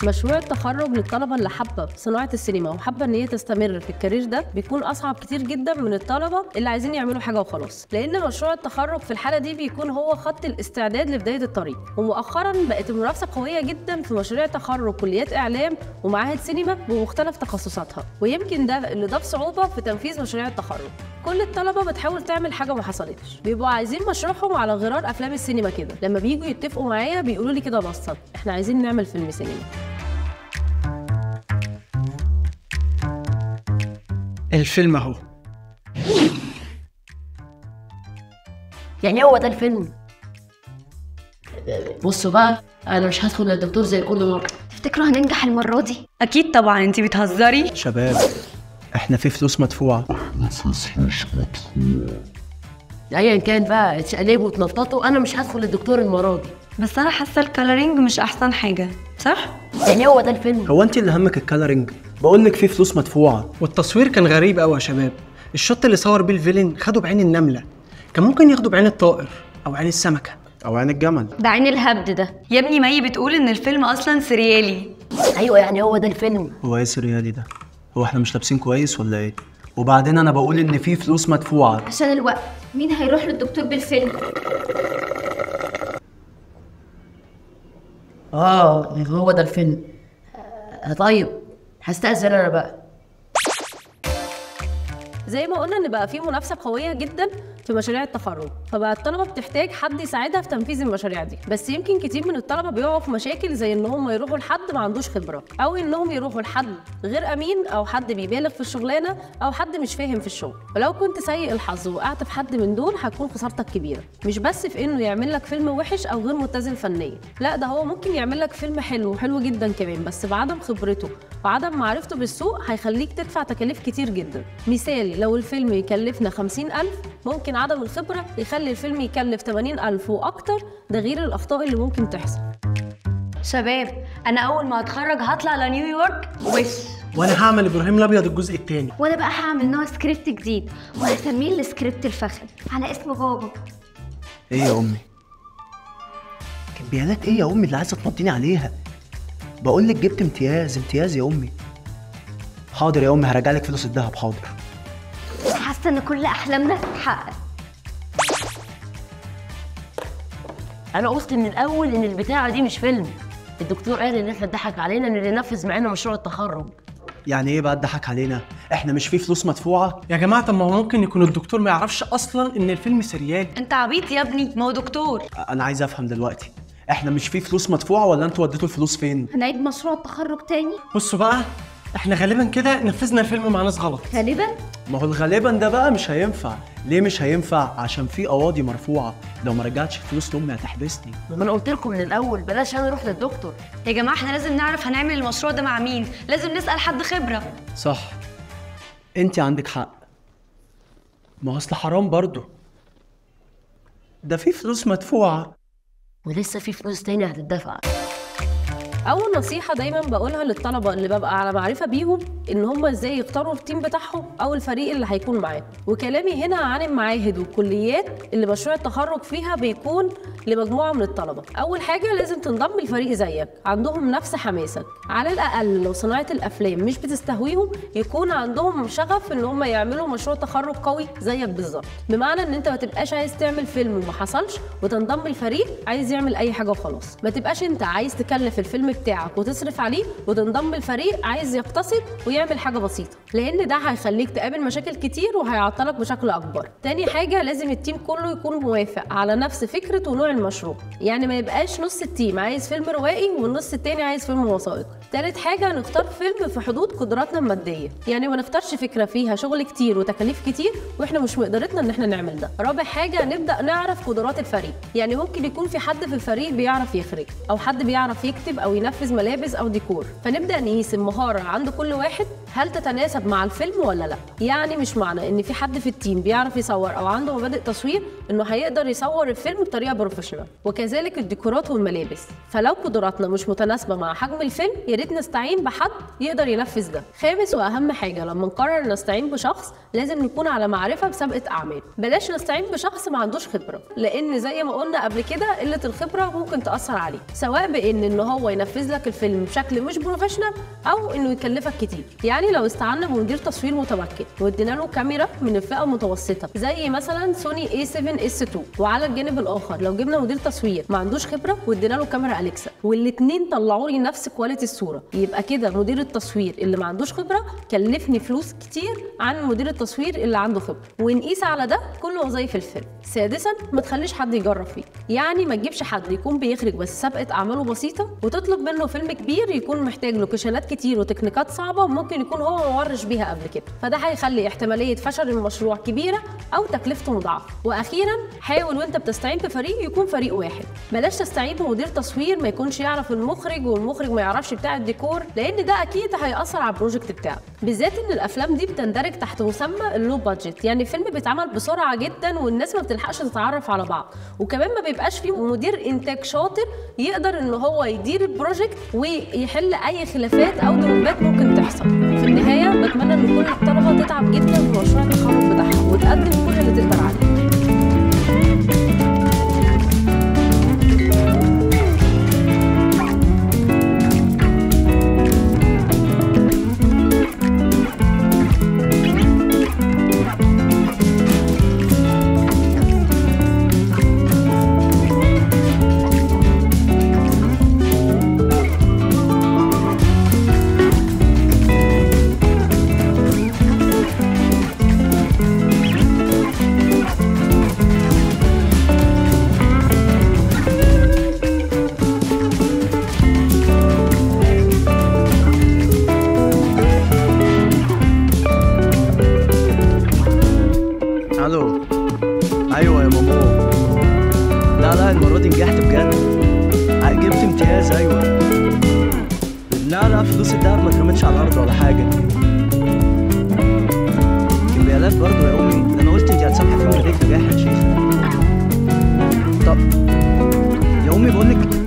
مشروع التخرج للطلبه اللي حابه صناعه السينما وحابه ان هي تستمر في الكارير ده بيكون اصعب كتير جدا من الطلبه اللي عايزين يعملوا حاجه وخلاص لان مشروع التخرج في الحاله دي بيكون هو خط الاستعداد لبدايه الطريق ومؤخرا بقت المنافسه قويه جدا في مشاريع تخرج كليات اعلام ومعاهد سينما بمختلف تخصصاتها ويمكن ده اللي ضاف صعوبه في تنفيذ مشاريع التخرج كل الطلبه بتحاول تعمل حاجه ما حصلتش بيبقوا عايزين مشروعهم على غرار افلام السينما كده لما بييجوا يتفقوا معايا بيقولوا لي كده بسط احنا عايزين نعمل فيلم سينما الفيلم اهو يعني هو ده الفيلم بصوا بقى انا مش هدخل للدكتور زي كل مره تفتكروا هننجح المرة دي؟ اكيد طبعا انتي بتهزري شباب احنا في فلوس مدفوعه ايا كان بقى اتشقلبوا وتنططوا انا مش هدخل للدكتور المره دي بس انا حاسه الكالرينج مش احسن حاجه صح يعني هو ده الفيلم هو انت اللي همك الكالرينج بقول لك في فلوس مدفوعه والتصوير كان غريب قوي يا شباب الشوت اللي صور بيه الفيلن خدوا بعين النمله كان ممكن ياخدوا بعين الطائر او عين السمكه او عين الجمل ده عين الهبد ده يا ابني مي بتقول ان الفيلم اصلا سريالي ايوه يعني هو ده الفيلم هو ايه سريالي ده هو احنا مش لابسين كويس ولا ايه وبعدين انا بقول ان في فلوس مدفوعه عشان الوقت مين هيروح للدكتور بالفيلم؟ اه هو ده الفيلم آه طيب هستأذن انا بقى زي ما قلنا ان بقى في منافسه قويه جدا في مشاريع التخرج فبقى الطلبه بتحتاج حد يساعدها في تنفيذ المشاريع دي بس يمكن كتير من الطلبه بيقعوا في مشاكل زي ان هم يروحوا لحد ما عندوش خبره او انهم يروحوا لحد غير امين او حد بيبالغ في الشغلانه او حد مش فاهم في الشغل ولو كنت سيء الحظ وقعت في حد من دول هتكون خسارتك كبيره مش بس في انه يعمل لك فيلم وحش او غير متزن فنيا لا ده هو ممكن يعمل لك فيلم حلو وحلو جدا كمان بس بعدم خبرته وعدم معرفته بالسوق هيخليك تدفع تكاليف كتير جدا مثالي لو الفيلم يكلفنا 50000 ممكن عدم الخبرة يخلي الفيلم يكلف 80000 وأكتر ده غير الأخطاء اللي ممكن تحصل شباب انا اول ما اتخرج هطلع لنيويورك وش وانا هعمل ابراهيم الابيض الجزء الثاني وانا بقى هعمل نوع سكريبت جديد وهسميه السكريبت الفخم على اسم بابا ايه يا امي كان بيانات ايه يا امي اللي عايزه تنطيني عليها بقول لك جبت امتياز امتياز يا امي حاضر يا امي هرجع لك فلوس الذهب حاضر حاسه ان كل احلامنا تتحقق انا قلت من الاول ان البتاعه دي مش فيلم الدكتور قال ان احنا اتضحك علينا ان اللي نفذ معانا مشروع التخرج يعني ايه بقى اتضحك علينا احنا مش في فلوس مدفوعه يا جماعه طب ما هو ممكن يكون الدكتور ما يعرفش اصلا ان الفيلم سريالي انت عبيط يا ابني ما هو دكتور انا عايز افهم دلوقتي احنا مش في فلوس مدفوعه ولا انتوا وديتوا الفلوس فين هنعيد مشروع التخرج تاني بصوا بقى احنا غالبا كده نفذنا الفيلم مع ناس غلط غالبا ما هو غالبا ده بقى مش هينفع ليه مش هينفع عشان في قواضي مرفوعه لو ما رجعتش الفلوس لامي هتحبسني ما انا قلت لكم من الاول بلاش انا اروح للدكتور يا جماعه احنا لازم نعرف هنعمل المشروع ده مع مين لازم نسال حد خبره صح انت عندك حق ما هو اصل حرام برضه ده في فلوس مدفوعه ولسه في فلوس تاني هتدفع اول نصيحه دايما بقولها للطلبه اللي ببقى على معرفه بيهم ان هم ازاي يختاروا التيم بتاعهم او الفريق اللي هيكون معاه وكلامي هنا عن المعاهد والكليات اللي مشروع التخرج فيها بيكون لمجموعه من الطلبه اول حاجه لازم تنضم لفريق زيك عندهم نفس حماسك على الاقل لو صناعه الافلام مش بتستهويهم يكون عندهم شغف ان هم يعملوا مشروع تخرج قوي زيك بالظبط بمعنى ان انت ما تبقاش عايز تعمل فيلم وما حصلش وتنضم لفريق عايز يعمل اي حاجه وخلاص ما تبقاش انت عايز تكلف الفيلم بتاعك وتصرف عليه وتنضم لفريق عايز يقتصد ويعمل حاجه بسيطه لان ده هيخليك تقابل مشاكل كتير وهيعطلك بشكل اكبر تاني حاجه لازم التيم كله يكون موافق على نفس فكره ونوع المشروع يعني ما يبقاش نص التيم عايز فيلم روائي والنص التاني عايز فيلم وثائقي تالت حاجه نختار فيلم في حدود قدراتنا الماديه يعني ما نختارش فكره فيها شغل كتير وتكاليف كتير واحنا مش مقدرتنا ان احنا نعمل ده رابع حاجه نبدا نعرف قدرات الفريق يعني ممكن يكون في حد في الفريق بيعرف يخرج او حد بيعرف يكتب او ينفذ ملابس او ديكور فنبدا نقيس المهاره عند كل واحد هل تتناسب مع الفيلم ولا لا يعني مش معنى ان في حد في التيم بيعرف يصور او عنده مبادئ تصوير انه هيقدر يصور الفيلم بطريقه بروفيشنال وكذلك الديكورات والملابس فلو قدراتنا مش متناسبه مع حجم الفيلم يا ريت نستعين بحد يقدر ينفذ ده خامس واهم حاجه لما نقرر نستعين بشخص لازم نكون على معرفه بسابقه اعمال بلاش نستعين بشخص ما عندوش خبره لان زي ما قلنا قبل كده قله الخبره ممكن تاثر عليك سواء بان ان هو ينفذ لك الفيلم بشكل مش بروفيشنال او انه يكلفك كتير يعني لو استعنا بمدير تصوير متمكن وادينا له كاميرا من الفئه المتوسطه زي مثلا سوني A7 S2 وعلى الجانب الاخر لو جبنا مدير تصوير ما عندوش خبره وادينا له كاميرا اليكسا والاثنين طلعوا لي نفس كواليتي الصوره يبقى كده مدير التصوير اللي ما عندوش خبره كلفني فلوس كتير عن مدير التصوير اللي عنده خبره ونقيس على ده كل وظائف الفيلم سادسا ما تخليش حد يجرب فيك يعني ما تجيبش حد يكون بيخرج بس سابقه اعماله بسيطه وتطلب منه فيلم كبير يكون محتاج لوكيشنات كتير وتكنيكات صعبه وممكن يكون هو ما ورش بيها قبل كده فده هيخلي احتماليه فشل المشروع كبيره او تكلفته مضاعفه واخيرا حاول وانت بتستعين بفريق يكون فريق واحد بلاش تستعين بمدير تصوير ما يكونش يعرف المخرج والمخرج ما يعرفش بتاع الديكور لان ده اكيد هياثر على البروجكت بتاعك بالذات ان الافلام دي بتندرج تحت مسمى اللو بادجت يعني فيلم بيتعمل بسرعه جدا والناس ما بتلحقش تتعرف على بعض وكمان ما بيبقاش فيه مدير انتاج شاطر يقدر ان هو يدير البروجكت ويحل اي خلافات او دروبات ممكن تحصل في النهايه بتمنى ان كل الطلبه تتعب جدا في مشروع التخرج بتاعها وتقدم كل اللي تقدر عليه الو ايوه يا مامو لا لا المره دي نجحت بجد ع- جبت امتياز ايوه لا لا فلوس الدهب ما اترمتش على الارض ولا حاجه كمبيالات برضو يا امي ده انا قلت انت هتسامحي في يوم ليك نجاح يا شيخ طب يا امي بقول لك